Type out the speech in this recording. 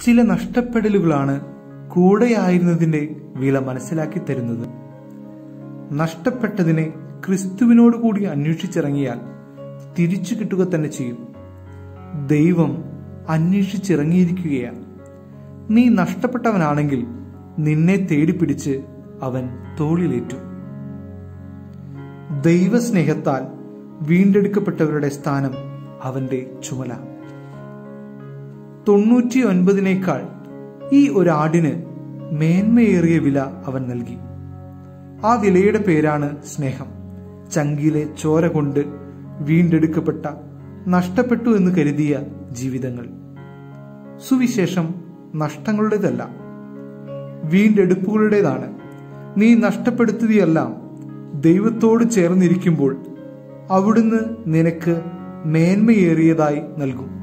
ചില നഷ്ടപ്പെടലുകളാണ് കൂടെയായിരുന്നതിന്റെ വില മനസ്സിലാക്കി തരുന്നത് നഷ്ടപ്പെട്ടതിനെ ക്രിസ്തുവിനോട് കൂടി അന്വേഷിച്ചിറങ്ങിയാൽ തിരിച്ചു കിട്ടുക തന്നെ ചെയ്യും ദൈവം അന്വേഷിച്ചിറങ്ങിയിരിക്കുകയാണ് നീ നഷ്ടപ്പെട്ടവനാണെങ്കിൽ നിന്നെ തേടിപ്പിടിച്ച് അവൻ തോളിലേറ്റു ദൈവസ്നേഹത്താൽ വീണ്ടെടുക്കപ്പെട്ടവരുടെ സ്ഥാനം അവന്റെ ചുമല തൊണ്ണൂറ്റി ഒൻപതിനേക്കാൾ ഈ ഒരാടിന് മേന്മയേറിയ വില അവൻ നൽകി ആ വിലയുടെ പേരാണ് സ്നേഹം ചങ്കിലെ ചോര കൊണ്ട് വീണ്ടെടുക്കപ്പെട്ട നഷ്ടപ്പെട്ടു എന്ന് കരുതിയ ജീവിതങ്ങൾ സുവിശേഷം നഷ്ടങ്ങളുടേതല്ല വീണ്ടെടുപ്പുകളുടേതാണ് നീ നഷ്ടപ്പെടുത്തിയതെല്ലാം ദൈവത്തോട് ചേർന്നിരിക്കുമ്പോൾ അവിടുന്ന് നിനക്ക് മേന്മയേറിയതായി നൽകും